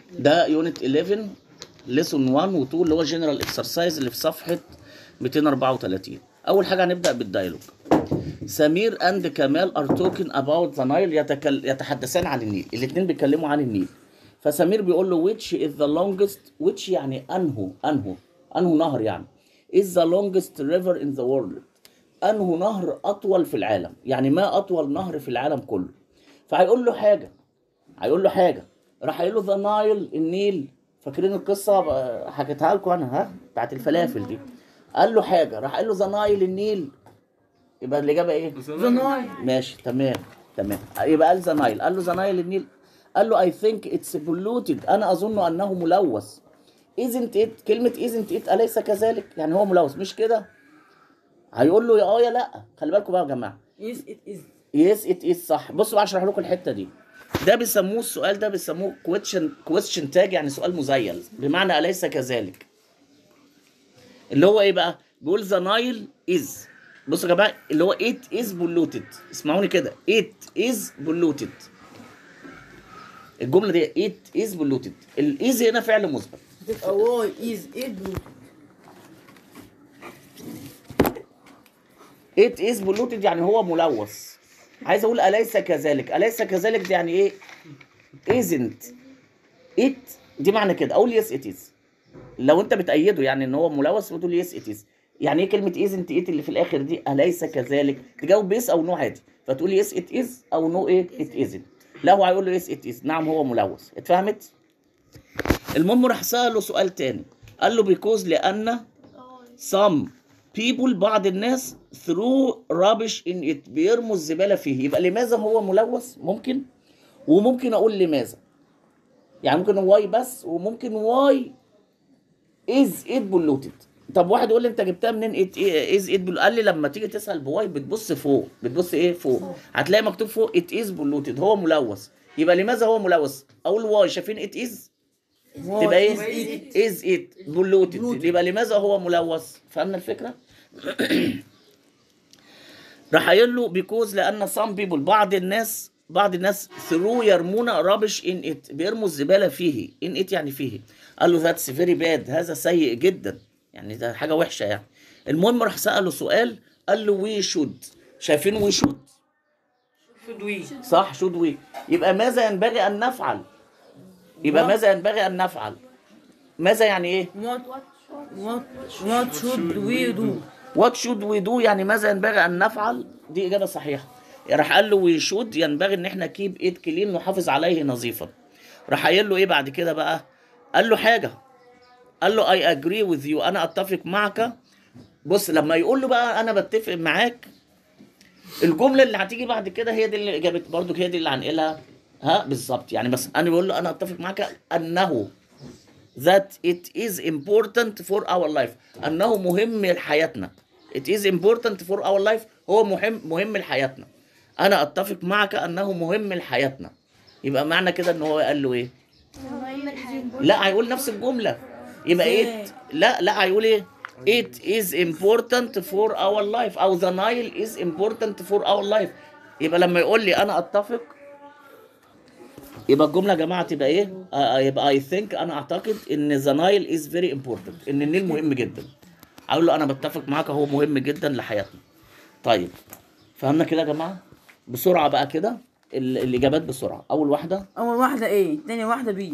ده يونت 11 ليسون 1 و 2 اللي هو جنرال اكسرسايز اللي في صفحه 234 اول حاجه هنبدا بالدايلوج سمير اند كمال ار توكينج اباوت ذا نايل يتكل... يتحدثان عن النيل الاثنين بيتكلموا عن النيل فسمير بيقول له which is the longest which يعني انهو انهو انهو نهر يعني is the longest river in the world انهو نهر اطول في العالم يعني ما اطول نهر في العالم كله فهيقول له حاجه هيقول له حاجه راح قايل له ذا نايل النيل فاكرين القصه بقى- حكيتها لكم انا ها بتاعت الفلافل دي قال له حاجه راح قال له ذا نايل النيل يبقى الاجابه ايه ذا نايل ماشي تمام تمام يبقى قال ذا نايل قال له ذا نايل النيل قال له اي ثينك اتس polluted انا اظن انه ملوث isn't it كلمه isn't it اليس كذلك يعني هو ملوث مش كده هيقول له يا اه يا لا خلي بالكم بقى يا جماعه يس ات از يس ات از صح بصوا بقى اشرح لكم الحته دي ده بيسموه السؤال ده بيسموه كويشن كويشن تاج يعني سؤال مزيل بمعنى اليس كذلك اللي هو ايه بقى بيقول ذا نايل از بصوا يا جماعه اللي هو ات از بولوتد اسمعوني كده ات از بولوتد الجمله دي ات از بولوتد الايز هنا فعل مثبت هتبقى واي از ات ات از بولوتد يعني هو ملوث عايز اقول اليس كذلك اليس كذلك دي يعني ايه isn't it دي معنى كده اقول يس ات از لو انت بتأيده يعني ان هو ملوث بتقول يس ات از يعني ايه كلمه isn't it اللي في الاخر دي اليس كذلك تجاوب بيس او نو عادي فتقول يس ات از او نو ايه ات ازنت لا هو هيقول له يس ات از نعم هو ملوث اتفهمت المهم راح سأله سؤال تاني قال له بيكوز لان some people بعض الناس through rubbish in it بيرموا الزبالة فيه يبقى لماذا هو ملوث ممكن وممكن اقول لماذا يعني ممكن واي بس وممكن واي از ات بولوتد طب واحد يقول لي انت جبتها منين ات از ات قال لي لما تيجي تسال بواي بتبص فوق بتبص ايه فوق هتلاقي مكتوب فوق ات از بولوتد هو ملوث يبقى لماذا هو ملوث اقول واي شايفين ات از تبقى ايه از ات بولوتد يبقى لماذا هو ملوث فهمنا الفكره راح قايل له بيكوز لان سام بيبول بعض الناس بعض الناس ثرو يرمون رابش ان ات بيرموا الزباله فيه ان ات يعني فيه قال له ذاتس فيري باد هذا سيء جدا يعني ده حاجه وحشه يعني المهم راح ساله سؤال قال له وي شود شايفين وي شود شود وي صح شود وي يبقى ماذا ينبغي ان نفعل يبقى ماذا ينبغي ان نفعل ماذا يعني ايه وات وات وات شود وي دو وات شود وي دو يعني ماذا ينبغي ان نفعل دي اجابه صحيحه راح قال له وي شود ينبغي ان احنا كيب ايد كلين نحافظ عليه نظيفا راح قايل له ايه بعد كده بقى قال له حاجه قال له اي اجري وذ يو انا اتفق معك بص لما يقول له بقى انا بتفق معاك الجمله اللي هتيجي بعد كده هي دي اللي اجابه برضو هي دي اللي هنقلها ها بالظبط يعني بس انا بقول له انا اتفق معاك انه that it is important for our life انه مهم لحياتنا it is important for our life هو مهم مهم لحياتنا انا اتفق معك انه مهم لحياتنا يبقى معنى كده ان هو قال له ايه لا هيقول نفس الجمله يبقى ايه لا لا هيقول ايه it is important for our life او the Nile is important for our life يبقى لما يقول لي انا اتفق يبقى الجمله يا جماعه تبقى ايه آه آه، يبقى I think انا اعتقد ان the Nile is very important ان النيل مهم جدا اقول له انا بتفق معاك هو مهم جدا لحياتنا طيب فهمنا كده يا جماعه بسرعه بقى كده ال- الاجابات بسرعه اول واحده اول واحده ايه تاني واحده بي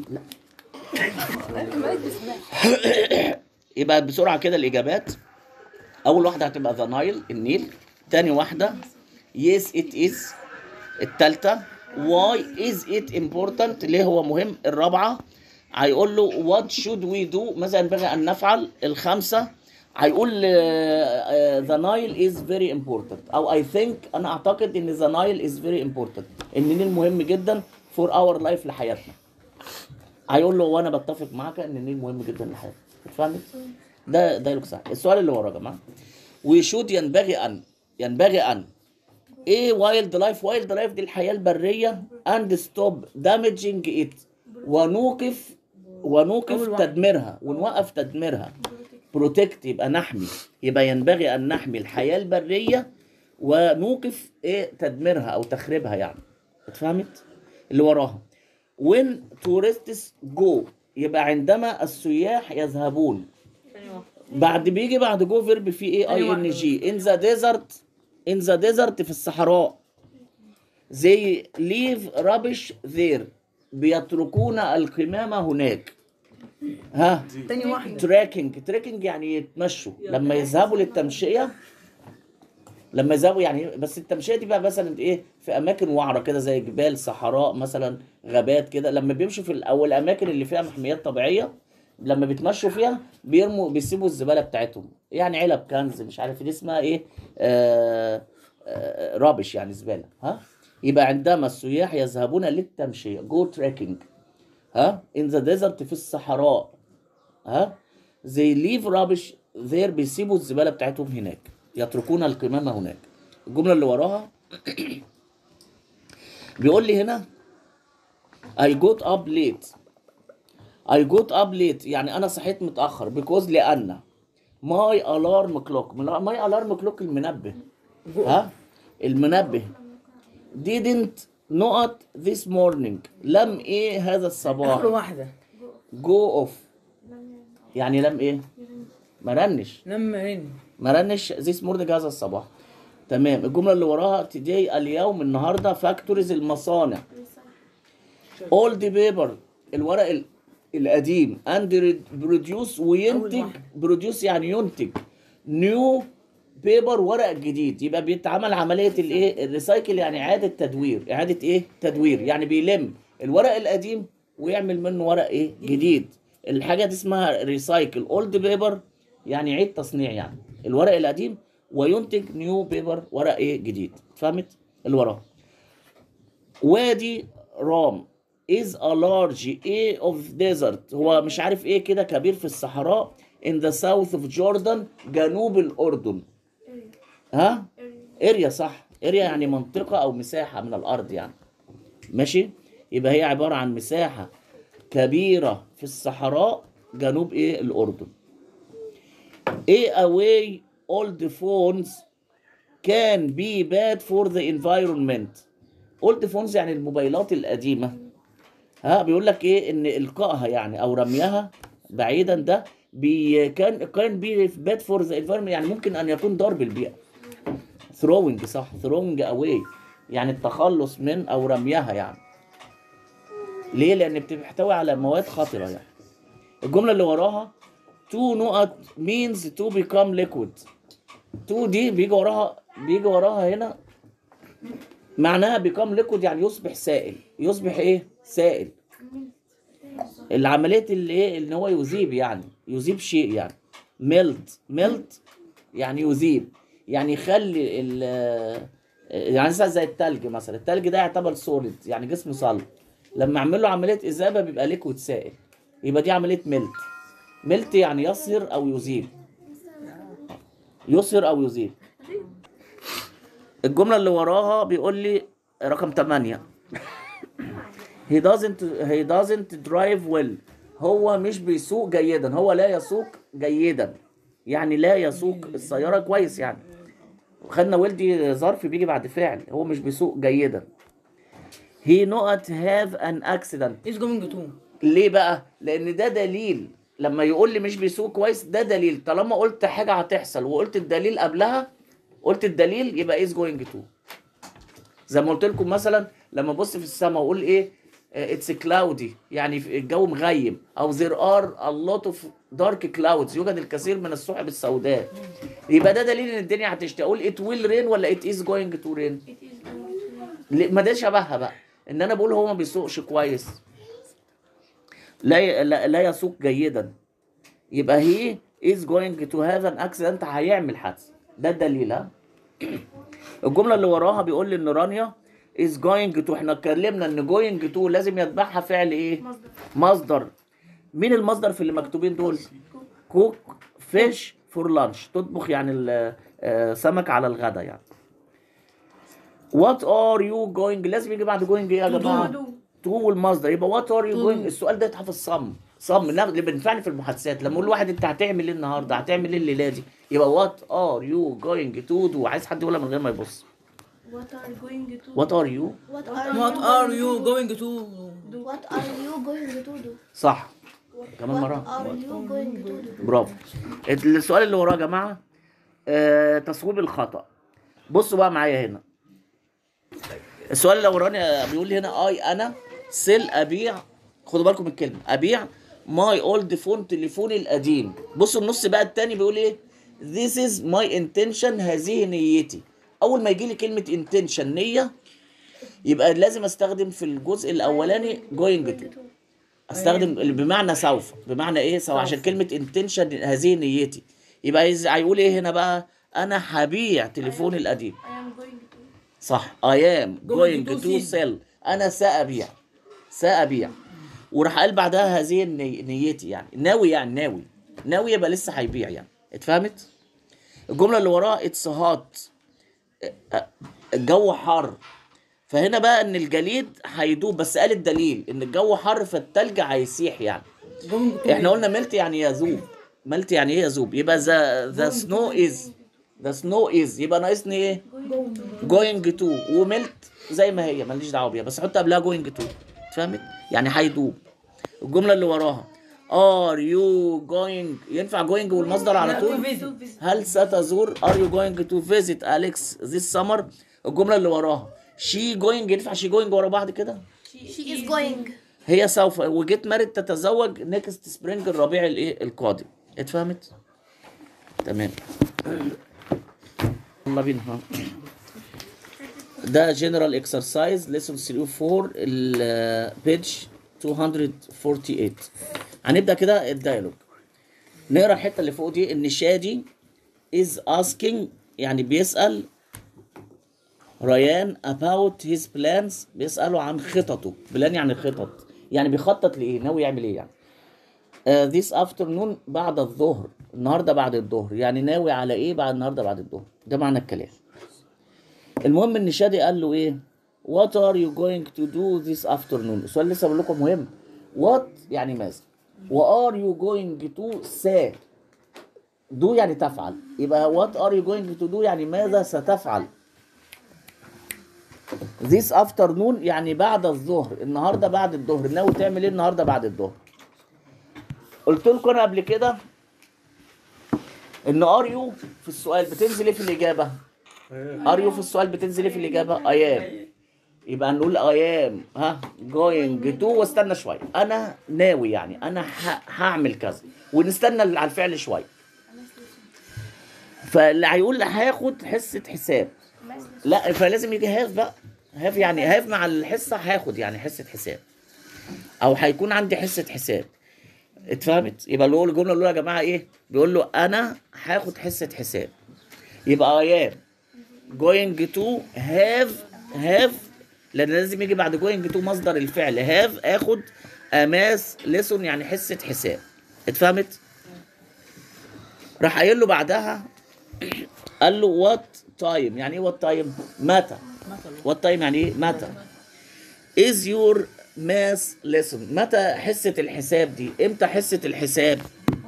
يبقى بسرعه كده الاجابات اول واحده هتبقى ذا نايل النيل تاني واحده يس ات از التالتة واي از ات امبورتنت ليه هو مهم الرابعه هيقول له وات شود وي دو ماذا ينبغي ان نفعل الخامسه هيقول ذا نايل از فيري امبورتنت او اي ثينك انا اعتقد ان ذا نايل از فيري امبورتنت ان النيل مهم جدا فور اور لايف لحياتنا هيقول له وانا بتفق معاك ان النيل مهم جدا لحياتك اتفهمت ده دايلوج صح السؤال اللي وراه يا جماعه وشود ينبغي ان ينبغي ان ايه وايلد لايف وايلد لايف دي الحياه البريه اند ستوب دامجينج ات ونوقف ونوقف أول واحدة. تدميرها ونوقف تدميرها بروتكت يبقى نحمي يبقى ينبغي ان نحمي الحياه البريه ونوقف ايه تدميرها او تخريبها يعني اتفهمت اللي وراها when tourists go يبقى عندما السياح يذهبون ثانية واحدة بعد بيجي بعد جو فيرب في ايه ثانية اي واحدة ان جي ان ذا ديزرت ان ذا ديزرت في الصحراء زي ليف رابش ذير بيتركون القمامة هناك ها ثانية واحدة تراكنج تراكنج يعني يتمشوا لما يذهبوا للتمشية لما يذهبوا يعني بس التمشية دي بقى مثلا ايه في اماكن وعرة كده زي جبال صحراء مثلا غابات كده لما بيمشوا في ال- او الاماكن اللي فيها محميات طبيعية لما بيتمشوا فيها بيرموا بيسيبوا الزبالة بتاعتهم يعني علب كنز مش عارف دي اسمها ايه آه آه رابش يعني زبالة ها يبقى عندما السياح يذهبون للتمشية جو تراكنج ها in the desert في الصحراء ها they leave rubbish there بيسيبوا الزبالة بتاعتهم هناك يتركون القمامة هناك الجملة اللي وراها بيقول لي هنا I got up late I got up late يعني أنا صحيت متأخر because لأن my alarm clock my alarm clock المنبه ها المنبه didn't نقط this morning لم ايه هذا الصباح آخر واحدة جو اوف يعني لم ايه ما رنش لما رن ما رنش زيس مورنينج هذا الصباح تمام الجمله اللي وراها تداي اليوم النهارده فاكتوريز المصانع اولد بيبر الورق ال- القديم اند بروديوس وينتج واحدة. بروديوس يعني ينتج نيو بيبر ورق جديد يبقى بيتعمل عمليه الايه الريسايكل يعني اعاده تدوير اعاده ايه تدوير يعني بيلم الورق القديم ويعمل منه ورق ايه جديد الحاجه دي اسمها ريسايكل اولد بيبر يعني عيد تصنيع يعني الورق القديم وينتج نيو بيبر ورق ايه جديد فهمت اللي وراه وادي رام is a large A of desert هو مش عارف ايه كده كبير في الصحراء in the south of Jordan جنوب الأردن ها اريا صح اريا يعني منطقة أو مساحة من الأرض يعني ماشي يبقى هي عبارة عن مساحة كبيرة في الصحراء جنوب ايه الأردن A away old phones can be bad for the environment old phones يعني الموبايلات القديمة ها بيقول لك ايه ان القائها يعني او رميها بعيدا ده بي كان كان بي باد فور ذا environment يعني ممكن ان يكون ضار بالبيئة throwing صح throwing away يعني التخلص من او رميها يعني ليه لان بتحتوي على مواد خطرة يعني الجملة اللي وراها to نقط means to become liquid to دي بيجي وراها بيجي وراها هنا معناها become liquid يعني يصبح سائل يصبح ايه سائل العملية اللي ايه ان هو يذيب يعني يذيب شيء يعني ميلت ميلت يعني يذيب يعني يخلي ال يعني مثلا زي التلج مثلا التلج ده يعتبر سوليد يعني جسم صلب لما اعمل له عملية اذابة بيبقى ليكويد سائل يبقى دي عملية ميلت ميلت يعني يصهر او يذيب يصهر او يذيب الجملة اللي وراها بيقول لي رقم 8 he doesn't he doesn't drive well هو مش بيسوق جيدا هو لا يسوق جيدا يعني لا يسوق السيارة كويس يعني خدنا ولدي ظرف بيجي بعد فعل هو مش بيسوق جيدا he not have an accident is going to ليه بقى؟ لأن ده دليل لما يقول لي مش بيسوق كويس ده دليل طالما قلت حاجة هتحصل وقلت الدليل قبلها قلت الدليل يبقى is going to زي ما قلت لكم مثلا لما ابص في السماء واقول ايه اتس كلاودي يعني في- الجو مغيم او there are a lot of dark clouds يوجد الكثير من السحب السوداء يبقى ده دليل ان الدنيا هتشتي اقول it will rain ولا it is going to rain ليه- ما ده شبهها بقى ان انا بقول هو ما بيسوقش كويس لا ي- لا, لا يسوق جيدا يبقى هي is going to have an accident هيعمل حادث ده الدليل ها الجملة اللي وراها بيقول لي ان رانيا is going to احنا اتكلمنا ان going to لازم يتبعها فعل ايه؟ مصدر مصدر مين المصدر في اللي مكتوبين دول؟ كوك فيش فور لانش تطبخ يعني ال- آه، سمك على الغدا يعني وات ار يو جوينج لازم يجي بعد جوينج ايه يا جماعه؟ do. تو والمصدر يبقى وات ار يو To جوينج do. السؤال ده يتحفظ صم صم لا، اللي بنفعني في المحادثات لما اقول لواحد انت هتعمل ايه النهارده هتعمل ايه الليله دي يبقى وات ار يو جوينج تو دو عايز حد يقولها من غير ما يبص What are you going to what are you What are What you are you going to do? What are you going to do? صح كمان What مرة are you going to do? برافو السؤال اللي وراه يا جماعة آه تصويب الخطأ بصوا بقى معايا هنا السؤال الاولاني بيقول لي هنا اي انا سيل ابيع خدوا بالكم من الكلمه ابيع ماي اولد فون تليفوني القديم بصوا النص بقى التاني بيقول ايه This is my intention هذه نيتي اول ما يجي لي كلمه intention نيه يبقى لازم استخدم في الجزء الاولاني going to استخدم بمعنى سوف بمعنى ايه سوف عشان كلمه intention هذه نيتي يبقى عايز- هيقول ايه هنا بقى انا هبيع تليفوني القديم I am going to صح I am going Going to to sell. sell أنا سأبيع سأبيع وراح قال بعدها هذه الني... نيتي يعني ناوي يعني ناوي ناوي يبقى لسه هيبيع يعني اتفهمت؟ الجملة اللي وراها اتس هات الجو حر فهنا بقى ان الجليد هيدوب بس قال الدليل ان الجو حر فالتلج هيسيح يعني going to احنا قلنا ملت يعني يذوب ملت يعني ايه يذوب يبقى ذا ذا سنو از ذا سنو از يبقى ناقصني ايه جوينج تو وملت زي ما هي ماليش دعوه بيها بس حط قبلها جوينج تو فهمت يعني هيدوب الجمله اللي وراها ار يو جوينج ينفع جوينج والمصدر على لا، طول to visit. هل ستزور ار يو جوينج تو فيزيت اليكس ذيس سمر الجمله اللي وراها شي جوينج ينفع شي جوينج ورا بعض كده She is going. هي سوف وجيت مارد تتزوج نيكست سبرينج الربيع الايه القادم اتفهمت تمام يلا بينا ها ده جنرال اكسرسايز ليسون 3 4 البيج 248 هنبدا كده الديالوج نقرا الحته اللي فوق دي ان شادي is asking يعني بيسال ريان about his plans بيسأله عن خططه بلان يعني خطط يعني بيخطط لإيه ناوي يعمل إيه يعني uh, this afternoon بعد الظهر النهارده بعد الظهر يعني ناوي على إيه بعد النهارده بعد الظهر ده معنى الكلام المهم إن شادي قال له إيه what are you going to do this afternoon السؤال لسه بقول لكم مهم what يعني ماذا و are you going to say do يعني تفعل يبقى what are you going to do يعني ماذا ستفعل This afternoon يعني بعد الظهر النهارده بعد الظهر ناوي تعمل ايه النهارده بعد الظهر قلت لكم انا قبل كده ان ار يو في السؤال بتنزل ايه في الاجابه ار يو في السؤال بتنزل ايه في الاجابه اي ام يبقى نقول اي ام ها جوينج تو واستنى شويه انا ناوي يعني انا ه- هعمل كذا ونستنى على الفعل شويه فاللي هيقول هاخد حصه حساب لا فلازم يجي هاف بقى هاف يعني هاف مع الحصه هاخد يعني حصه حساب او هيكون عندي حصه حساب اتفهمت يبقى اللي هو الجمله الاولى يا جماعه ايه بيقول له انا هاخد حصه حساب يبقى اي ام going to have have لان لازم يجي بعد going to مصدر الفعل have اخد اماس ليسون يعني حصه حساب اتفهمت راح قايل له بعدها قال له وات تايم يعني ايه وات تايم متى وات تايم يعني ايه متى از يور ماس ليسون متى حصه الحساب دي امتى حصه الحساب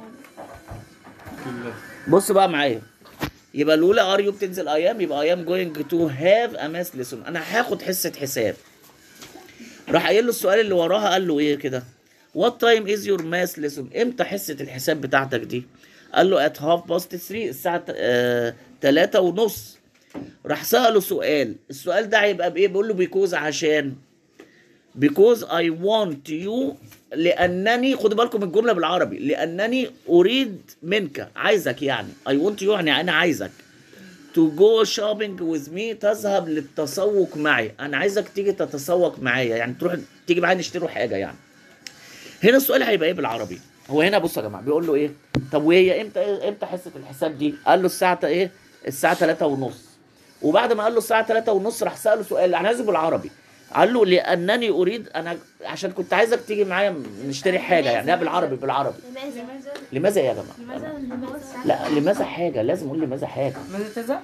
بص بقى معايا يبقى الاولى ار يو بتنزل ايام يبقى ايام جوينج تو هاف ا ماس ليسون انا هاخد حصه حساب راح قايل له السؤال اللي وراها قال له ايه كده وات تايم از يور ماس ليسون امتى حصه الحساب بتاعتك دي قال له ات هاف باست 3 الساعه آه 3 ونص راح سأله سؤال السؤال ده هيبقى بايه بيقول له بيكوز عشان because I want you لأنني خدوا بالكم من الجملة بالعربي لأنني أريد منك عايزك يعني I want you يعني أنا عايزك to go shopping with me تذهب للتسوق معي أنا عايزك تيجي تتسوق معايا يعني تروح تيجي معايا نشتروا حاجة يعني هنا السؤال هيبقى ايه بالعربي هو هنا بص يا جماعه بيقول له ايه طب وهي امتى امتى حصه الحساب دي قال له الساعه ايه الساعه 3 ونص وبعد ما قال له الساعه 3 ونص راح ساله سؤال انا عايزه بالعربي قال له لانني اريد انا عشان كنت عايزك تيجي معايا نشتري حاجه يعني لا بالعربي بالعربي لماذا؟ لماذا يا جماعه لماذا لماذا لا لماذا حاجه لازم اقول لماذا حاجه ماذا تذهب؟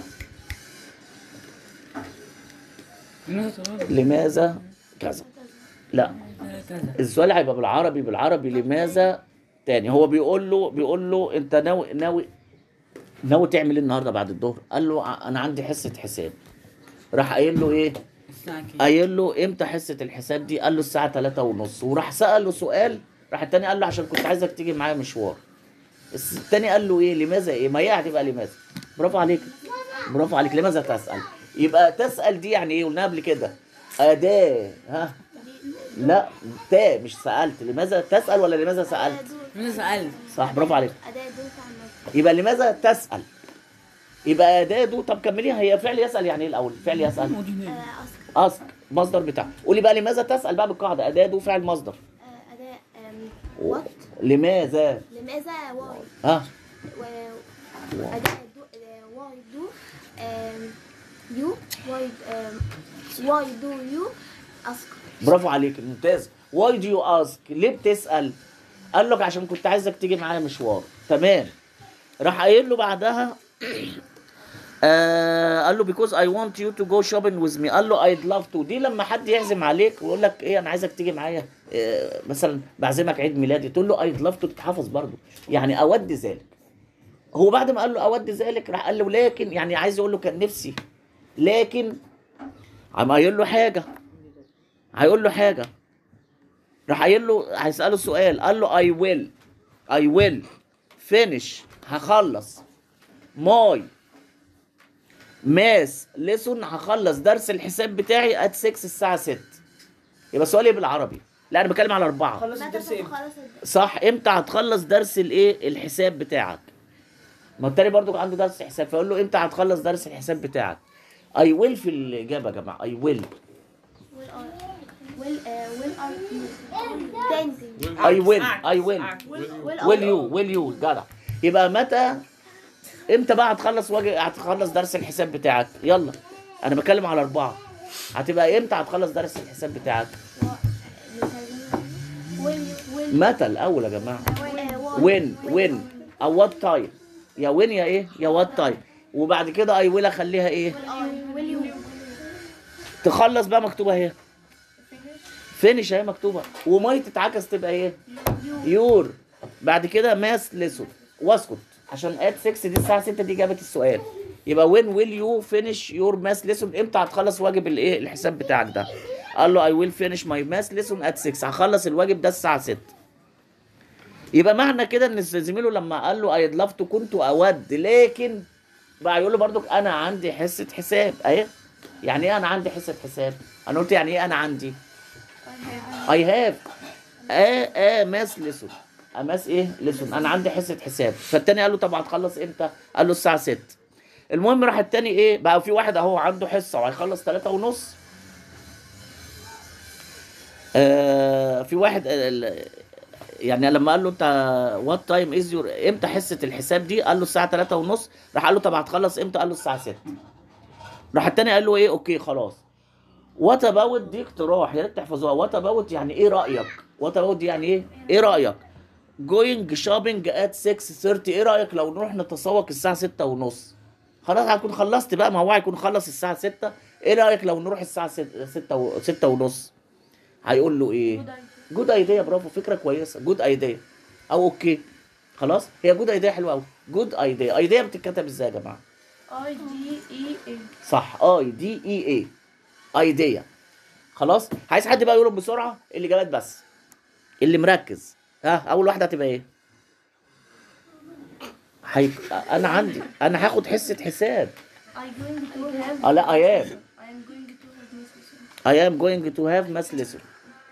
لماذا ترى؟ لماذا كذا لا كذا السؤال هيبقى بالعربي بالعربي لماذا تاني هو بيقول له بيقول له انت ناوي ناوي ناوي تعمل ايه النهارده بعد الظهر قال له ع- انا عندي حصه حساب راح قايل له ايه الساعة كام؟ قايل له امتى حصه الحساب دي قال له الساعه 3 ونص وراح ساله سؤال راح التاني قال له عشان كنت عايزك تيجي معايا مشوار الس- التاني قال له ايه لماذا ايه ما هي هتبقى لماذا برافو عليك برافو عليك لماذا تسال يبقى تسال دي يعني ايه قلناها قبل كده اداه ها لا تا مش سالت لماذا تسال ولا لماذا سالت أنا سألت صح برافو عليك أداة دو فعل يبقى لماذا تسال يبقى اداه دو طب كمليها هي فعل يسال يعني ايه الاول فعل يسال آه، أسك اسك مصدر بتاعه قولي بقى لماذا تسال بقى بالقاعده اداه دو فعل مصدر آه، أداة وات لماذا لماذا واي ها و أداة دو آه، واي دو آم، يو واي آم، واي دو يو أسك برافو عليك ممتاز واي دو يو اسك ليه بتسال قال لك عشان كنت عايزك تيجي معايا مشوار تمام راح قايل له بعدها آه قال له because I want you to go shopping with me قال له I'd love to دي لما حد يعزم عليك ويقول لك ايه انا عايزك تيجي معايا آه مثلا بعزمك عيد ميلادي تقول له I'd love to تتحفظ برضه يعني اود ذلك هو بعد ما قال له اود ذلك راح قال له لكن يعني عايز يقول له كان نفسي لكن عم قايل له حاجه هيقول له حاجه راح قايل له هيساله سؤال قال له I will I will finish هخلص ماي ماس ليسون هخلص درس الحساب بتاعي ات 6 الساعه 6 يبقى السؤال ايه بالعربي لا انا بتكلم على اربعه خلص متى الدرس ايه؟ تخلص الدرس؟ صح امتى هتخلص درس الايه الحساب بتاعك ما التاني برضو عنده درس حساب فيقول له امتى هتخلص درس الحساب بتاعك اي ويل في الاجابه يا جماعه اي ويل will are will uh, will are you dancing اي ويل اي ويل will ويل يو ويل يو جدع يبقى متى امتى بقى هتخلص واجب هتخلص درس الحساب بتاعك يلا انا بتكلم على اربعه هتبقى امتى هتخلص درس الحساب بتاعك will will متى الاول يا جماعه uh, وين وين او وات تايم يا وين يا ايه يا وات تايم وبعد كده اي ويل اخليها ايه will will you تخلص بقى مكتوبه اهي فينش اهي مكتوبه وماي تتعكس تبقى ايه يور بعد كده ماس ليسون واسكت عشان ات 6 دي الساعه 6 دي جابت السؤال يبقى وين ويل يو فينش يور ماس ليسون امتى هتخلص واجب الايه الحساب بتاعك ده قال له اي ويل فينش ماي ماس ليسون ات 6 هخلص الواجب ده الساعه 6 يبقى معنى كده ان زميله لما قال له ايد لاف تو كنت اود لكن بقى يقول له برضك انا عندي حصه حساب اهي يعني ايه انا عندي حصه حساب انا قلت يعني ايه انا عندي اي هاف اه اه ماس ليسون اماس ايه ليسون انا عندي حصه حساب فالتاني قال له طب هتخلص امتى قال له الساعه 6 المهم راح التاني ايه بقى في واحد اهو عنده حصه وهيخلص 3 ونص آه في واحد آه، ال- يعني لما قال له انت وات تايم از يور امتى حصه الحساب دي قال له الساعه 3 ونص راح قال له طب هتخلص امتى قال له الساعه 6 راح التاني قال له ايه اوكي خلاص وات اباوت دي اقتراح يا ريت تحفظوها وات اباوت يعني ايه رايك وات اباوت دي يعني ايه ايه رايك جوينج شوبينج ات 6:30 ايه رايك لو نروح نتسوق الساعه 6 ونص خلاص هكون خلصت بقى ما هو هيكون خلص الساعه 6 ايه رايك لو نروح الساعه 6 و... 6 ونص هيقول له ايه جود ايديا برافو فكره كويسه جود ايديا او اوكي خلاص هي جود ايديا حلوه قوي جود ايديا ايديا بتتكتب ازاي يا جماعه I D E A صح اي دي اي اي ايديا خلاص عايز حد بقى يقولهم بسرعه الاجابات بس اللي مركز ها اول واحده هتبقى ايه حي... انا عندي انا هاخد حصه حساب I going to have اه لا اي ام I am going to have Mrs. I am going to have math lesson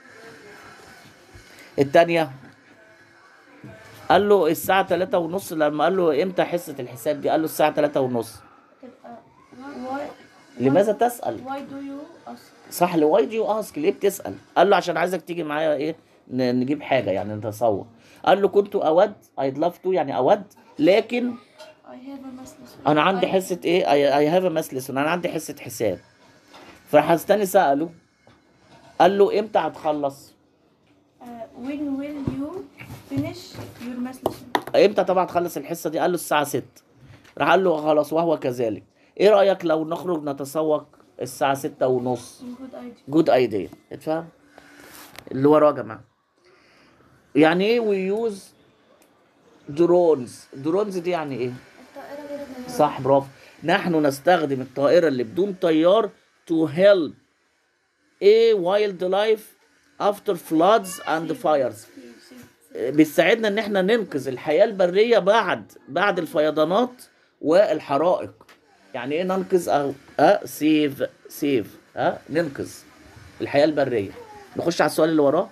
التانية قال له الساعة تلاتة ونص لما قال له امتى حصة الحساب دي قال له الساعة تلاتة ونص تبقى why لماذا تسأل why do you ask صح واي دي يو اسك ليه بتسأل قال له عشان عايزك تيجي معايا ايه ن- نجيب حاجة يعني نتصور قال له كنت أود I'd love to يعني أود لكن I have a math lesson أنا عندي I- حصة ايه I, I have a math lesson أنا عندي حصة حساب فحستني سأله قال له امتى هتخلص uh, when will you finish your math lesson امتى طبعا تخلص الحصه دي قال له الساعه 6 راح قال له خلاص وهو كذلك ايه رايك لو نخرج نتسوق الساعه 6 ونص good idea جود ايديا اتفهم اللي وراه يا جماعه يعني ايه وي يوز درونز درونز دي يعني ايه الطائرة غير الطيارة صح برافو نحن نستخدم الطائره اللي بدون طيار to help a wildlife after floods and fires بتساعدنا ان احنا ننقذ الحياة البرية بعد بعد الفيضانات والحرائق يعني ايه ننقذ او اه سيف سيف اه ننقذ الحياة البرية نخش على السؤال اللي وراه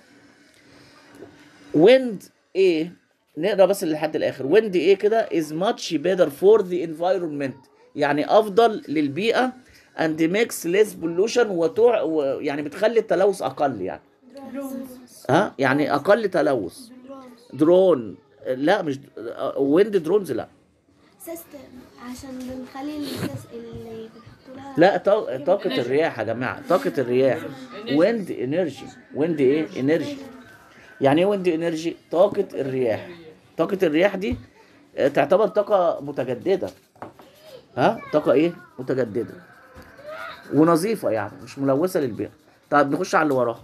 wind ايه نقرا بس لحد الاخر wind ايه كده is much better for the environment يعني افضل للبيئة and makes less pollution وتوع و- يعني بتخلي التلوث اقل يعني ها يعني اقل تلوث درون لا مش ويند درونز لا سيستم عشان بنخلي السيس اللي بنحطوا لها لا طا- طاقة الرياح يا جماعة طاقة الرياح ويند انرجي ويند ايه انرجي يعني ايه ويند انرجي طاقة الرياح طاقة الرياح دي آه، تعتبر طاقة متجددة ها طاقة ايه متجددة ونظيفة يعني مش ملوثة للبيئة طيب نخش على اللي وراها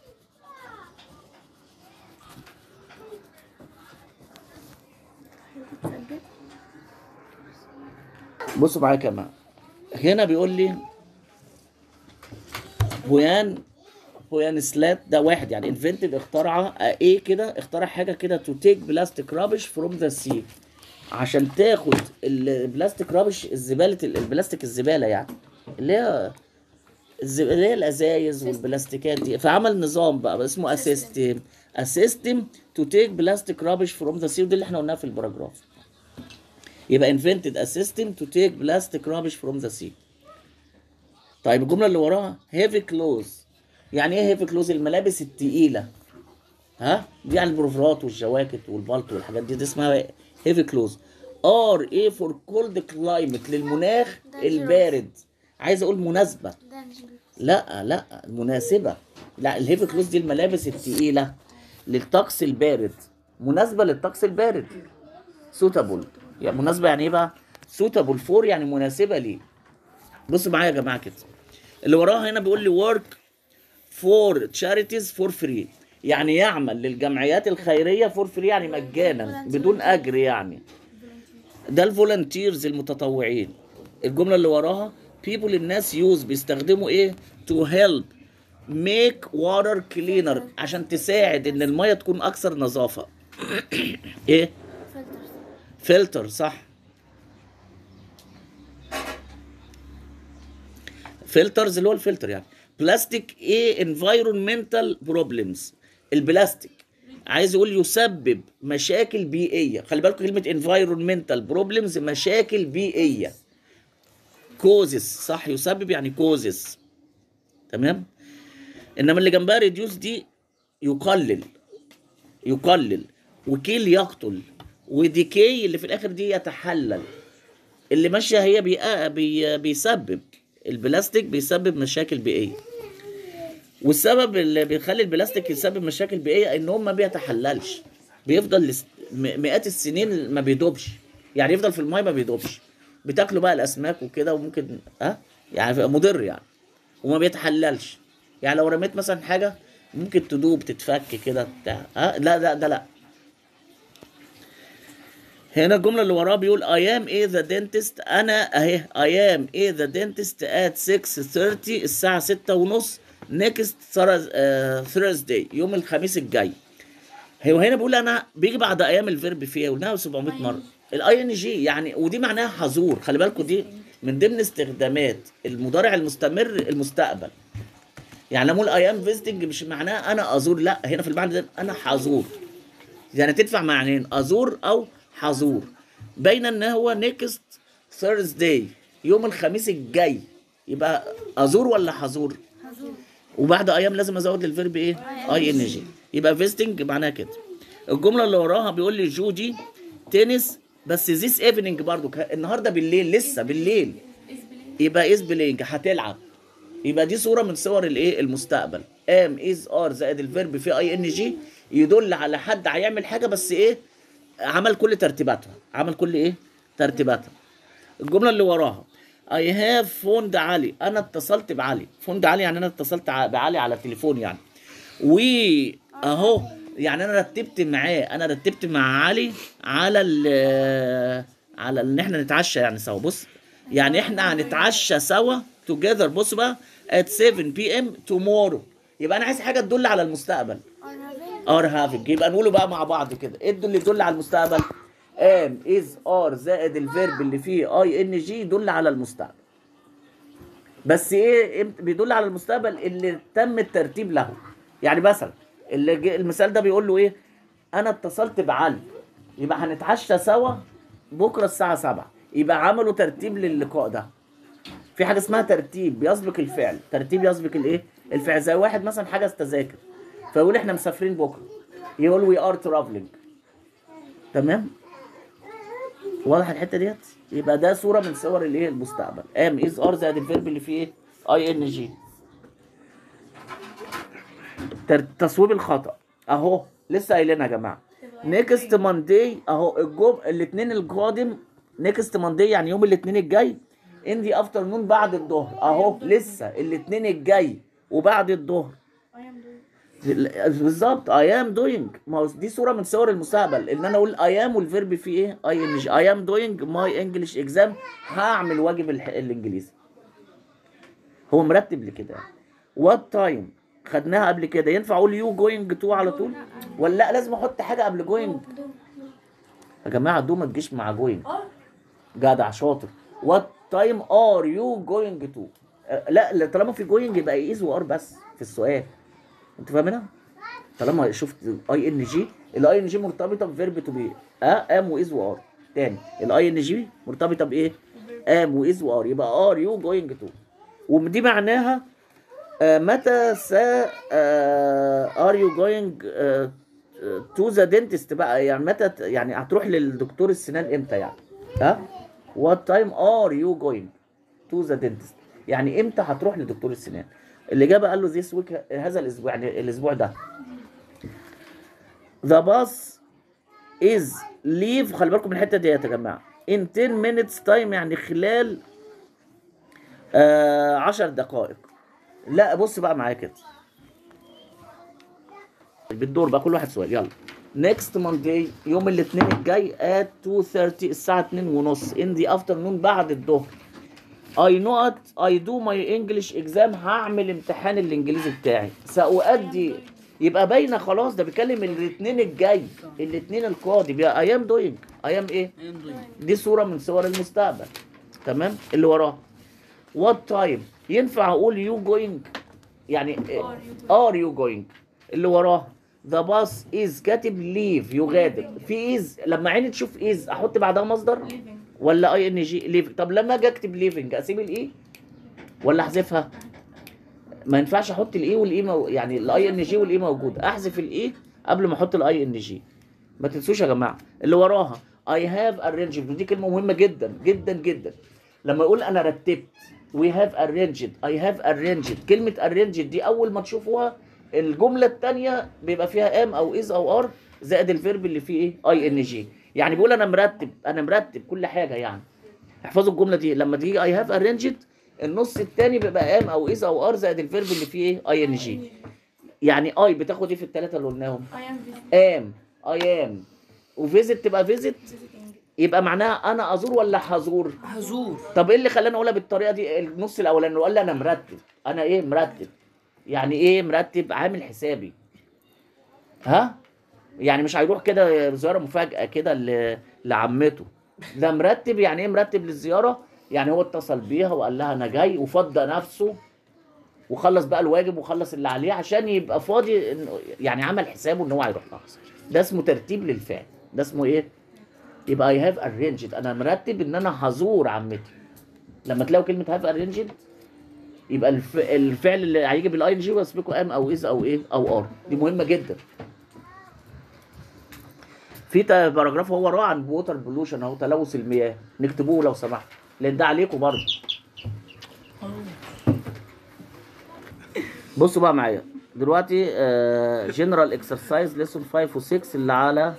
بصوا معايا كمان هنا بيقول لي بويان بويان سلات ده واحد يعني انفنتد اخترع ايه كده اخترع حاجه كده تو تيك بلاستيك رابش فروم ذا سي عشان تاخد البلاستيك رابش الزباله البلاستيك الزباله يعني اللي هي الز- اللي هي الازايز والبلاستيكات دي فعمل نظام بقى اسمه اسيستم اسيستم تو تيك بلاستيك رابش فروم ذا سي ودي اللي احنا قلناها في الباراجراف يبقى invented a system to take plastic rubbish from the sea طيب الجملة اللي وراها heavy clothes يعني ايه heavy clothes الملابس التقيلة ها دي يعني البروفرات والجواكت والبلطو والحاجات دي دي اسمها heavy clothes are ايه for cold climate للمناخ البارد عايز اقول مناسبة لا لا مناسبة لا الهيفي كلوز دي الملابس التقيلة للطقس البارد مناسبة للطقس البارد سوتابل يعني مناسبة يعني ايه بقى؟ سوتابل فور يعني مناسبة ليه بصوا معايا يا جماعة كده اللي وراها هنا بيقول لي work for charities for free يعني يعمل للجمعيات الخيرية فور فري يعني مجانا بدون أجر يعني ده الفولنتيرز المتطوعين الجملة اللي وراها people الناس يوز بيستخدموا ايه to help make water cleaner عشان تساعد ان المية تكون اكثر نظافة ايه فلتر صح فلترز اللي هو الفلتر يعني بلاستيك ايه انفايرمنتال بروبلمز البلاستيك عايز يقول يسبب مشاكل بيئيه خلي بالكم كلمه انفايرمنتال بروبلمز مشاكل بيئيه كوزس صح يسبب يعني كوزس تمام انما اللي جنبها ريديوس دي يقلل يقلل وكيل يقتل وديكي اللي في الاخر دي يتحلل اللي ماشيه هي بي... بي... بيسبب البلاستيك بيسبب مشاكل بيئيه والسبب اللي بيخلي البلاستيك يسبب مشاكل بيئيه ان هو ما بيتحللش بيفضل لس... م- مئات السنين ما بيدوبش يعني يفضل في الماء ما بيدوبش بتاكلوا بقى الاسماك وكده وممكن ها يعني مضر يعني وما بيتحللش يعني لو رميت مثلا حاجه ممكن تدوب تتفك كده بتاع ها لا لا ده لا هنا الجملة اللي وراه بيقول I am a the dentist أنا أهي I am a the dentist at 6:30 الساعة ستة ونص next Thurs- آه، Thursday يوم الخميس الجاي هو هنا بيقول أنا بيجي بعد أيام الفيرب فيها قلناها 700 مرة الاي ان جي يعني ودي معناها حظور خلي بالكم دي من ضمن استخدامات المضارع المستمر المستقبل يعني لما اقول اي ام فيزيتنج مش معناه انا ازور لا هنا في المعنى ده انا حزور يعني تدفع معنيين ازور او حزور بين ان هو نيكست ثيرزداي يوم الخميس الجاي يبقى ازور ولا حزور وبعد ايام لازم ازود للفيرب ايه اي ان جي يبقى فيزيتنج معناها كده الجمله اللي وراها بيقول لي جودي تنس بس ذيس ايفنينج برضو ك- النهارده بالليل لسه بالليل يبقى از بلينج هتلعب يبقى دي صوره من صور الايه المستقبل ام از ار زائد الفيرب في اي ان جي يدل على حد هيعمل حاجه بس ايه عمل كل ترتيباتها عمل كل ايه ترتيباتها الجمله اللي وراها اي هاف فوند علي انا اتصلت بعلي فوند علي يعني انا اتصلت ع- بعلي على التليفون يعني و اهو يعني انا رتبت معاه انا رتبت مع علي على ال على ان احنا نتعشى يعني سوا بص يعني احنا هنتعشى سوا together بص بقى at 7 p.m. tomorrow يبقى انا عايز حاجه تدل على المستقبل are having are having يبقى نقوله بقى مع بعض كده ايه اللي يدل على المستقبل am is are زائد الفيرب اللي فيه اي ان جي يدل على المستقبل بس ايه إمت- بيدل على المستقبل اللي تم الترتيب له يعني مثلا اللي جه- المثال ده بيقول له ايه انا اتصلت بعلي يبقى هنتعشى سوا بكره الساعه 7 يبقى عملوا ترتيب للقاء ده في حاجه اسمها ترتيب يسبق الفعل ترتيب يسبق الايه الفعل زي واحد مثلا حجز تذاكر فيقول احنا مسافرين بكره يقول وي ار ترافلينج تمام واضح الحته ديت يبقى ده صوره من صور الايه المستقبل ام از ار زائد الفيرب اللي فيه ايه اي ان جي تر- تصويب الخطا اهو لسه قايلينها يا جماعه نيكست ماندي اهو الجم الاثنين القادم نيكست ماندي يعني يوم الاثنين الجاي ان دي افترنون بعد الظهر اهو لسه الاثنين الجاي وبعد الظهر I am doing بالظبط اي ام دوينج ما هو دي صوره من صور المستقبل ان انا اقول اي ام والفيرب فيه ايه اي ان جي اي ام دوينج ماي انجلش اكزام هعمل واجب الح- الانجليزي هو مرتب لكده وات تايم خدناها قبل كده ينفع اقول يو جوينج تو على طول ولا لا لازم احط حاجه قبل جوينج يا جماعه دو ما تجيش مع جوينج جدع شاطر وات تايم ار يو جوينج تو لا لا، طالما في جوينج يبقى از وار بس في السؤال انت فاهمينها؟ طالما شفت اي ان جي الاي ان جي مرتبطه بفيرب تو بي اه ام واز وار تاني الاي ان جي مرتبطه بايه؟ ام واز وار يبقى ار يو جوينج تو ودي معناها آه متى سا ار يو جوينج تو ذا دنتست بقى يعني متى ت- يعني هتروح للدكتور السنان امتى يعني؟ ها؟ وات تايم ار يو جوينج تو ذا دنتست يعني امتى هتروح لدكتور السنان الاجابه قال له ذيس ويك هذا الاسبوع يعني الاسبوع ده ذا باص از ليف خلي بالكم من الحته دي يا جماعه in 10 minutes time يعني خلال آه 10 دقائق لا بص بقى معايا كده بالدور بقى كل واحد سؤال يلا next Monday يوم الاثنين الجاي at 2:30 الساعة 2 ونص in the afternoon بعد الظهر I know it I do my English exam هعمل امتحان الانجليزي بتاعي سأؤدي يبقى باينه خلاص ده بيتكلم الاثنين الجاي الاثنين القادم يبقى I am doing I am ايه دي صورة من صور المستقبل تمام اللي وراه what time ينفع اقول you going يعني are you going اللي وراه the bus is كاتب leave يغادر في is لما عيني تشوف is احط بعدها مصدر living ولا اي ان جي ليفنج طب لما اجي اكتب ليفنج اسيب الاي ولا احذفها ما ينفعش احط الاي والاي مو... يعني الاي ان جي والاي موجوده احذف الاي قبل ما احط الاي ان جي ما تنسوش يا جماعه اللي وراها اي هاف arranged دي كلمه مهمه جدا جدا جدا لما يقول انا رتبت وي هاف arranged اي هاف arranged كلمه arranged دي اول ما تشوفوها الجمله الثانيه بيبقى فيها ام او از او ار زائد الفيرب اللي فيه ايه اي ان جي يعني بيقول انا مرتب انا مرتب كل حاجه يعني احفظوا الجمله دي لما تيجي اي هاف arranged النص الثاني بيبقى ام او از او ار زائد الفيرب اللي فيه ايه اي ان جي يعني اي بتاخد ايه في الثلاثه اللي قلناهم I am visiting ام اي ام وفيزيت تبقى فيزيت يبقى معناها انا ازور ولا هزور هزور طب ايه اللي خلاني اقولها بالطريقه دي النص الاولاني قال لي انا مرتب انا ايه مرتب يعني ايه مرتب عامل حسابي ها يعني مش هيروح كده زياره مفاجاه كده ل- لعمته ده مرتب يعني ايه مرتب للزياره يعني هو اتصل بيها وقال لها انا جاي وفضى نفسه وخلص بقى الواجب وخلص اللي عليه عشان يبقى فاضي إنه- يعني عمل حسابه ان هو هيروح لها ده اسمه ترتيب للفعل ده اسمه ايه يبقى اي هاف ارينجد انا مرتب ان انا هزور عمتي لما تلاقوا كلمه هاف ارينجد يبقى الف... الفعل اللي هيجي بالاي ان جي ويسبقه ام او از او ايه او ار دي مهمه جدا في تا- باراجراف هو وراه عن ووتر بولوشن اهو تلوث المياه نكتبوه لو سمحت لان ده عليكم برضه بصوا بقى معايا دلوقتي جنرال اكسرسايز ليسون 5 و6 اللي على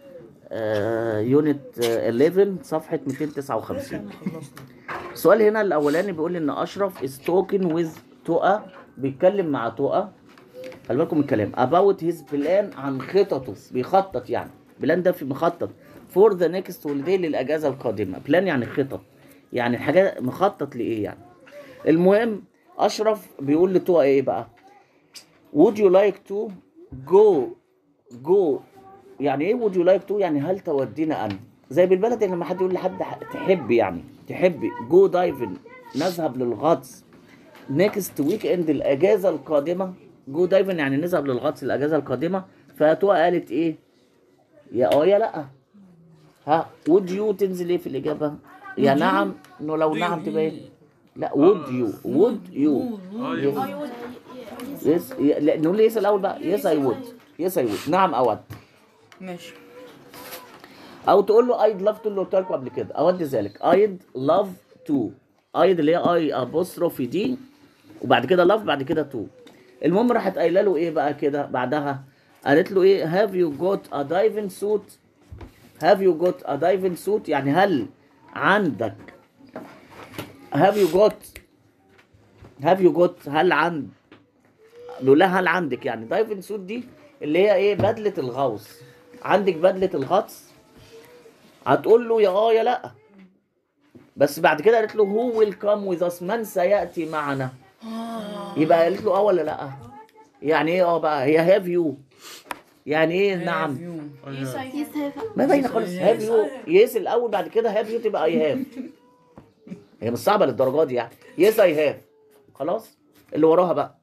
يونت 11 صفحه 259 السؤال هنا الاولاني بيقول لي ان اشرف از توكن ويز تقى بيتكلم مع تقى خلي بالكم من الكلام about his plan عن خططه بيخطط يعني بلان ده في مخطط for the next holiday للاجازه القادمه بلان يعني خطط يعني الحاجه مخطط لايه يعني المهم اشرف بيقول لتوأ ايه بقى would you like to go go يعني ايه would you like to يعني هل تودينا ان زي بالبلد لما حد يقول لحد ح- تحب يعني تحبي جو دايفن نذهب للغطس نيكست ويك اند الاجازه القادمه جو دايفن يعني نذهب للغطس الاجازه القادمه فتوأ قالت ايه يا اه يا لا ها would you تنزل ايه في الاجابه يا نعم انه لو نعم تبقى ايه لا would you would you ايوه يس ي- لا نقول يس الاول بقى يس اي وود يس اي وود نعم اود ماشي او تقول له I'd love to اللي قلت لكم قبل كده اود ذلك I'd love to I'd اللي هي اي ابوستروفي دي وبعد كده love بعد كده to المهم راحت قايله له ايه بقى كده بعدها قالت له ايه have you got a diving suit have you got a diving suit يعني هل عندك have you got have you got هل عند بيقول لها هل عندك يعني دايفنج سوت دي اللي هي ايه بدله الغوص عندك بدله الغطس هتقول له يا اه يا لا بس بعد كده قالت له هو ويل كام وذ اس من سياتي معنا يبقى قالت له اه ولا لا يعني ايه اه بقى هي هاف يو يعني ايه نعم ما باينه خالص هاف يو يس الاول بعد كده هاف يو تبقى اي هاف هي مش صعبه للدرجه دي يعني يس اي هاف خلاص اللي وراها بقى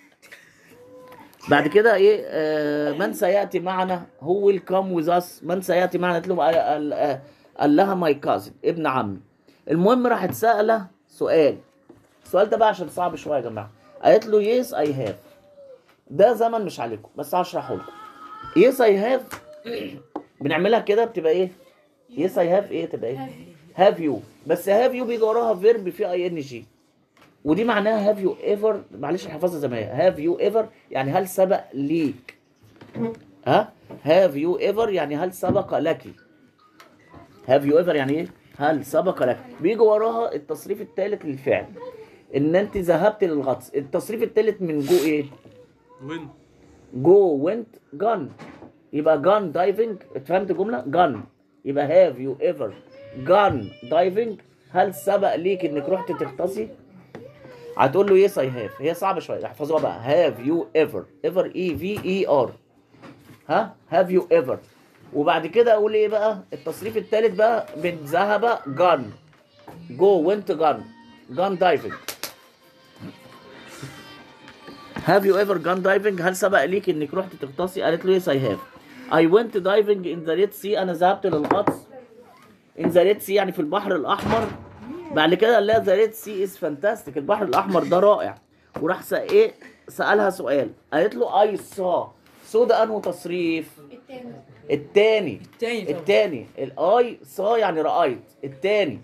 بعد كده ايه آه من سياتي معنا هو ويل كام وذ اس من سياتي معنا قالت له قال- قال آه، قال لها ماي كازن ابن عمي المهم راحت سأله سؤال السؤال ده بقى عشان صعب شويه يا جماعه قالت له يس اي هاف ده زمن مش عليكم بس هشرحه لكم يس اي هاف بنعملها كده بتبقى ايه يس اي هاف ايه تبقى ايه هاف يو بس هاف يو بيجي وراها فيرب فيه اي ان جي ودي معناها هاف يو ايفر معلش حفظها زي ما هي هاف يو ايفر يعني هل سبق ليك ها هاف يو ايفر يعني هل سبق لك هاف يو ايفر يعني ايه هل سبق لك بيجي وراها التصريف الثالث للفعل ان انت ذهبت للغطس التصريف الثالث من جو ايه وين جو وينت جان يبقى جان دايفنج فهمت الجمله جان يبقى هاف يو ايفر جان دايفنج هل سبق ليك انك رحت تغطسي هتقول له يس اي هاف هي صعبه شويه احفظوها بقى هاف يو ايفر ايفر اي في اي ار ها هاف يو ايفر وبعد كده اقول ايه بقى التصريف الثالث بقى من ذهب جان جو وينت جان جان دايفنج هاف يو ايفر جان دايفنج هل سبق ليك انك رحت تغطسي قالت له يس اي هاف اي ونت دايفنج ان ذا ريد سي انا ذهبت للغطس ان ذا ريد سي يعني في البحر الاحمر بعد كده قال لها ذا ريد سي از فانتاستيك البحر الاحمر ده رائع وراح سأ ايه سالها سؤال قالت له اي سا سو ده انه تصريف التاني التاني طبعا. التاني الاي سا يعني رايت التاني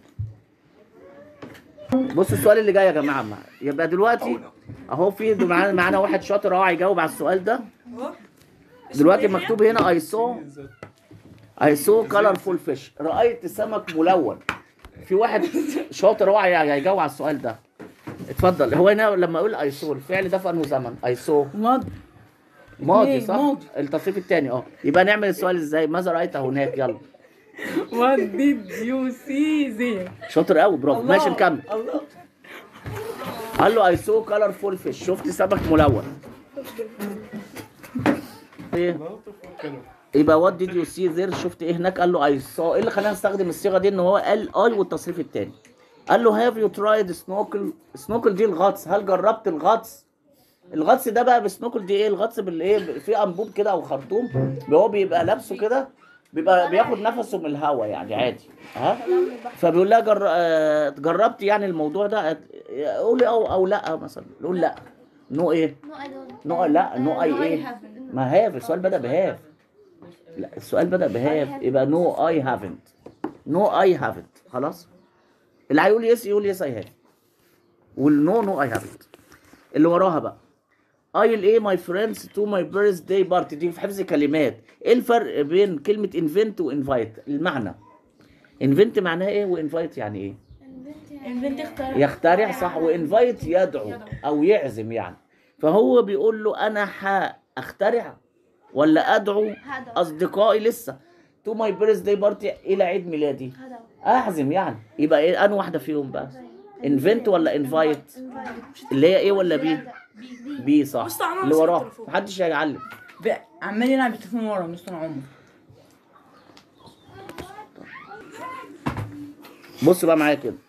بصوا السؤال اللي جاي يا جماعه معايا. يبقى دلوقتي اهو في معانا معانا واحد شاطر اهو هيجاوب على السؤال ده دلوقتي مكتوب هنا اي سو اي سو كلرفول فيش رايت سمك ملون في واحد شاطر اهو هي- هيجاوب على السؤال ده اتفضل هو هنا لما اقول اي سو الفعل ده في انه زمن اي سو ماضي ماضي اتنين، صح ماضي. التصريف الثاني اه يبقى نعمل السؤال ازاي ماذا رايت هناك يلا What did you see there شاطر قوي برافو ماشي الله، نكمل الله قال له اي سو كلرفول فيش شفت سمك ملون ايه يبقى وات ديد يو سي ذير شفت ايه هناك قال له اي سو ايه اللي خلانا نستخدم الصيغه دي ان هو قال اي والتصريف الثاني قال له هاف يو ترايد سنوكل سنوكل دي الغطس هل جربت الغطس الغطس ده بقى بسنوكل دي ايه الغطس بالايه في انبوب كده او خرطوم هو بيبقى لابسه كده بيبقى بياخد نفسه من الهواء يعني عادي ها فبيقول لها جر... آه، جربت يعني الموضوع ده قولي او او لا مثلا نقول لا نو ايه No, I don't. نو لا نو اي I ايه haven't. ما هاف السؤال بدأ بهاف لا السؤال بدأ بهاف يبقى نو اي هافنت نو اي هافنت خلاص اللي هيقول يس يقول يس اي هاف والنو نو اي هافنت اللي وراها بقى اي الايه ماي فريندز تو ماي بيرث داي بارتي دي في حفظ كلمات ايه الفرق بين كلمه انفنت وانفايت المعنى انفنت معناها ايه وانفايت يعني ايه البنت اختار يخترع صح وانفايت يدعو او يعزم يعني فهو بيقول له انا هخترع ولا ادعو هدعو. اصدقائي لسه تو ماي بيرث داي بارتي الى عيد ميلادي هذا اعزم يعني يبقى ايه انهي واحده فيهم بقى انفنت ولا انفايت اللي هي ايه ولا بي بي صح مستر عمر اللي مسك وراه التليفون. محدش هيعلم ب- عمال يلعب بالتليفون ورا مستر عمر بص بقى معايا كده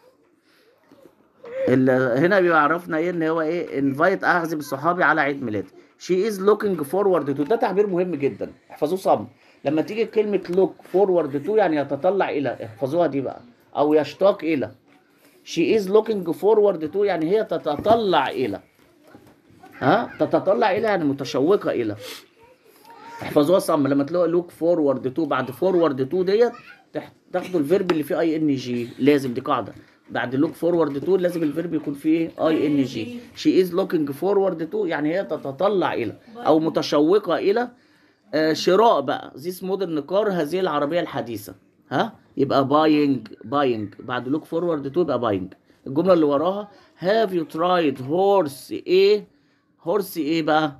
ال- هنا بيبقى عرفنا ايه ان هو ايه انفايت اعزم صحابي على عيد ميلادي شي از لوكينج فورورد تو ده تعبير مهم جدا احفظوه صم لما تيجي كلمه لوك فورورد تو يعني يتطلع الى احفظوها دي بقى او يشتاق الى شي از لوكينج فورورد تو يعني هي تتطلع الى ها تتطلع الى يعني متشوقه الى احفظوها صم لما تلاقوا لوك فورورد تو بعد فورورد تو ديت تح- تاخدوا الفيرب اللي فيه اي ان جي لازم دي قاعده بعد لوك فورورد تو لازم الفيرب يكون فيه اي ان جي شي از لوكينج فورورد تو يعني هي تتطلع الى او متشوقه الى آه، شراء بقى ذيس مودرن كار هذه العربيه الحديثه ها يبقى باينج باينج بعد لوك فورورد تو يبقى باينج الجمله اللي وراها هاف يو ترايد هورس ايه هورس ايه بقى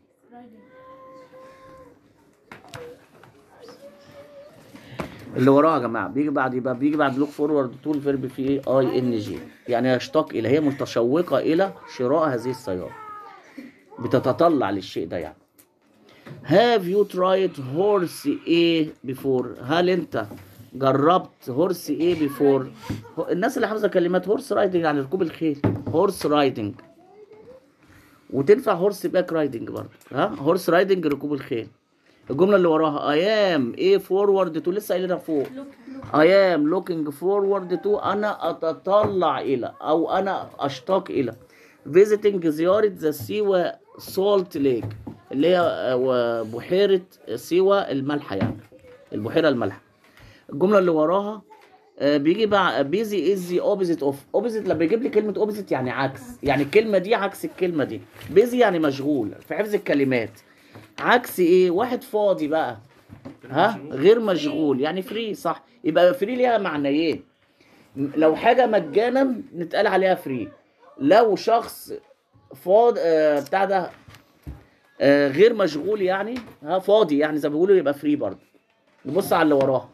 اللي وراه يا جماعه بيجي بعد يبقى بيجي بعد لوك فورورد تو الفيرب فيه ايه اي ان جي يعني يشتاق الى هي متشوقه الى شراء هذه السياره بتتطلع للشيء ده يعني هاف يو ترايد هورس ايه بيفور هل انت جربت هورس ايه بيفور الناس اللي حافظه كلمات هورس رايدنج يعني ركوب الخيل هورس رايدنج وتنفع هورس باك رايدنج برضه ها هورس رايدنج ركوب الخيل الجمله اللي وراها اي ام ايه فورورد تو لسه قايلينها فوق I am looking forward to أنا أتطلع إلى أو أنا أشتاق إلى visiting زيارة ذا سيوة سولت ليك اللي هي آه، بحيرة سيوة المالحة يعني البحيرة المالحة الجملة اللي وراها آه، بيجي بقى بيزي از ذا اوبوزيت اوف اوبوزيت لما يجيب لي كلمة اوبوزيت يعني عكس يعني الكلمة دي عكس الكلمة دي بيزي يعني مشغول في حفظ الكلمات عكس ايه واحد فاضي بقى ها غير مشغول يعني فري صح يبقى فري ليها معنيين م- لو حاجه مجانا نتقال عليها فري لو شخص فاضي آه بتاع ده آه غير مشغول يعني ها فاضي يعني زي ما بيقولوا يبقى فري برضه نبص على اللي وراها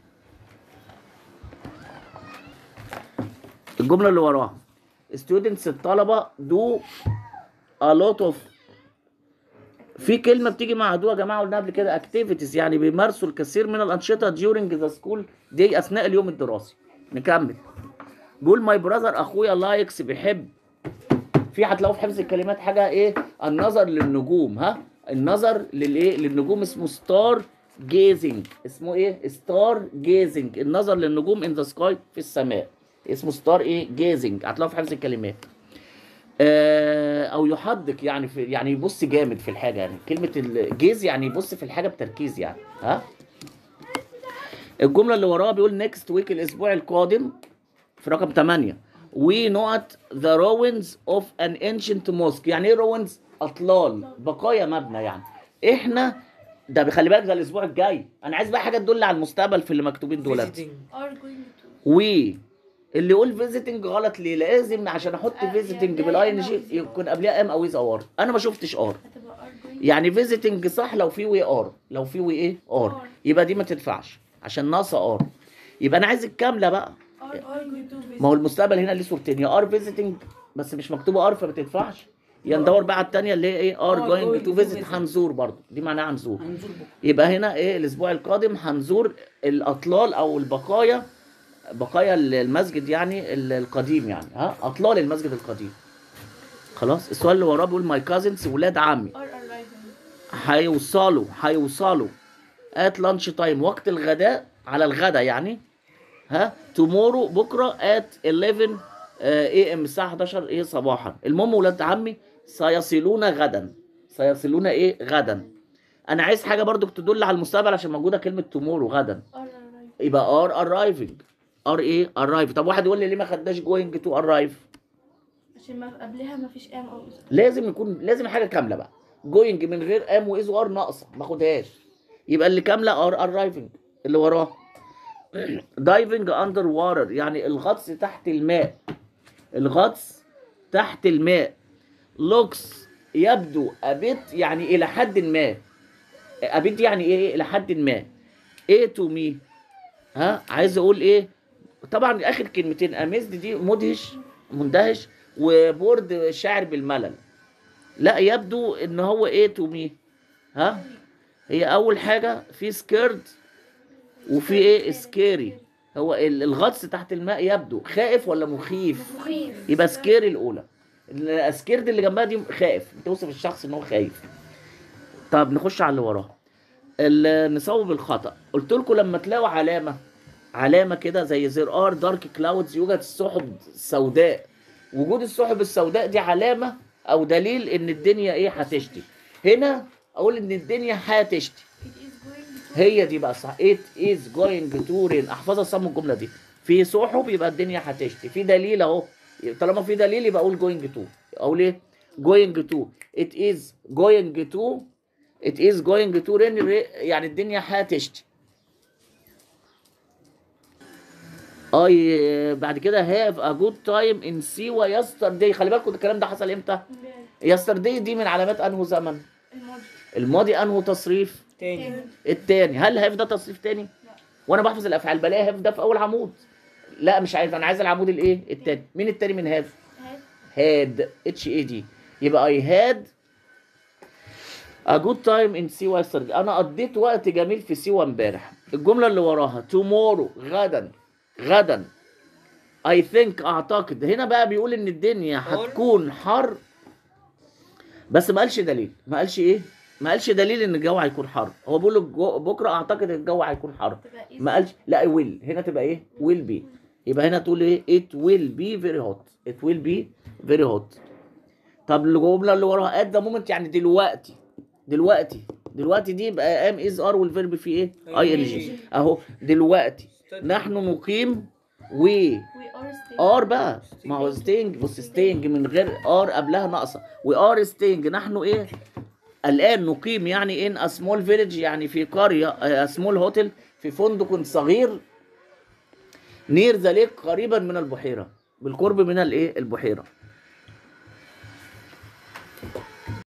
الجمله اللي وراها students الطلبه do a lot of في كلمه بتيجي مع دو يا جماعه قلنا قبل كده اكتيفيتيز يعني بيمارسوا الكثير من الانشطه during ذا سكول دي اثناء اليوم الدراسي نكمل بيقول ماي براذر اخويا لايكس بيحب في هتلاقوا في حفظ الكلمات حاجه ايه النظر للنجوم ها النظر للايه للنجوم اسمه ستار جيزنج اسمه ايه ستار جيزنج النظر للنجوم ان ذا سكاي في السماء اسمه ستار ايه جيزنج هتلاقوا في حفظ الكلمات آه، او يحدق يعني في يعني يبص جامد في الحاجه يعني كلمه الجيز يعني يبص في الحاجه بتركيز يعني ها الجمله اللي وراها بيقول نيكست ويك الاسبوع القادم في رقم 8 وي نوت ذا روينز اوف ان انشنت موسك يعني ايه روينز اطلال بقايا مبنى يعني احنا ده بخلي بالك ده الاسبوع الجاي انا عايز بقى حاجه تدل على المستقبل في اللي مكتوبين دولت are going to وي اللي يقول فيزيتنج غلط ليه لازم عشان احط آه، فيزيتنج يعني بالاي ان أنا جي with يكون قبلها ام او از او ار انا ما شفتش ار هتبقى are going يعني فيزيتنج صح لو في وي ار لو في وي ايه ار آر. يبقى دي ما تنفعش عشان ناقصه ار يبقى انا عايز الكامله بقى are going to ما هو visit المستقبل هنا ليه صورتين يا ار فيزيتنج بس مش مكتوبه ار فما تنفعش يا ندور بقى على الثانيه اللي هي ايه ار آر جوينج going تو to فيزيت visit. هنزور برضه دي معناها هنزور هنزور بكره يبقى هنا ايه الاسبوع القادم هنزور الاطلال او البقايا بقايا المسجد يعني ال- القديم يعني ها اطلال المسجد القديم خلاص السؤال اللي وراه بيقول ماي كازنز ولاد عمي are arriving هيوصلوا هيوصلوا ات لانش تايم وقت الغداء على الغداء يعني ها تومورو بكره ات 11 اي ام الساعه 11 ايه صباحا المهم ولاد عمي سيصلون غدا سيصلون ايه غدا انا عايز حاجه برضو تدل على المستقبل عشان موجوده كلمه تومورو غدا are arriving يبقى ار ارايفنج ار ايه ارايف طب واحد يقول لي ليه ما خدناش جوينج تو ارايف عشان ما قبلها ما فيش ام او is لازم يكون لازم حاجه كامله بقى جوينج من غير ام واز وار ناقصه ما اخدهاش يبقى اللي كامله ار ارايفنج اللي وراه دايفنج اندر واتر يعني الغطس تحت الماء الغطس تحت الماء لوكس يبدو ابيت يعني الى حد ما ابيت يعني ايه الى حد ما ايه تو مي ها عايز اقول ايه طبعا اخر كلمتين اميزد دي مدهش مندهش وبورد شاعر بالملل لا يبدو ان هو ايه تو مي ها هي اول حاجه في سكيرد وفي ايه سكيري هو ال- الغطس تحت الماء يبدو خائف ولا مخيف مخيف يبقى سكيري الاولى السكيرد اللي جنبها دي خائف بتوصف الشخص ان هو خايف طب نخش على اللي وراها ال- نصوب الخطا قلت لكم لما تلاقوا علامه علامه كده زي زر ار دارك كلاودز يوجد السحب السوداء وجود السحب السوداء دي علامه او دليل ان الدنيا ايه هتشتي هنا اقول ان الدنيا هتشتي It is going to هي دي بقى صح it is going to rain احفظها صم الجمله دي في سحب يبقى الدنيا هتشتي في دليل اهو طالما في دليل يبقى اقول going to اقول ايه going to it is going to it is going to rain ra- يعني الدنيا هتشتي اي بعد كده have a good time in سيوة yesterday خلي بالكم الكلام ده حصل امتى yesterday دي من علامات انه زمن الماضي الماضي انه تصريف تاني التاني هل هاف ده تصريف تاني وانا بحفظ الافعال بلاقي هاف ده في اول عمود لا مش عايز انا عايز العمود الايه التاني مين التاني من هاف هاد هاد اتش اي دي يبقى اي هاد a good time in سيوة yesterday انا قضيت وقت جميل في سيوة امبارح الجملة اللي وراها tomorrow غدا غدا I think اعتقد هنا بقى بيقول ان الدنيا هتكون حر بس ما قالش دليل ما قالش ايه ما قالش دليل ان الجو هيكون حر هو بيقول الجو- بكره اعتقد الجو هيكون حر تبقى is ما قالش لا ويل هنا تبقى ايه ويل بي يبقى هنا تقول ايه it will be very hot it will be very hot طب الجمله اللي وراها at the moment يعني دلوقتي دلوقتي دلوقتي دي يبقى ام از ار والفيرب فيه ايه اي ان جي اهو دلوقتي نحن نقيم و we are staying ار بقى ما هو ستينج بص ستينج من غير ار قبلها ناقصه و ار ستينج نحن ايه الان نقيم يعني ان سمول فيليج يعني في قريه سمول هوتيل في فندق صغير نير ذا ليك قريبا من البحيره بالقرب من الايه البحيره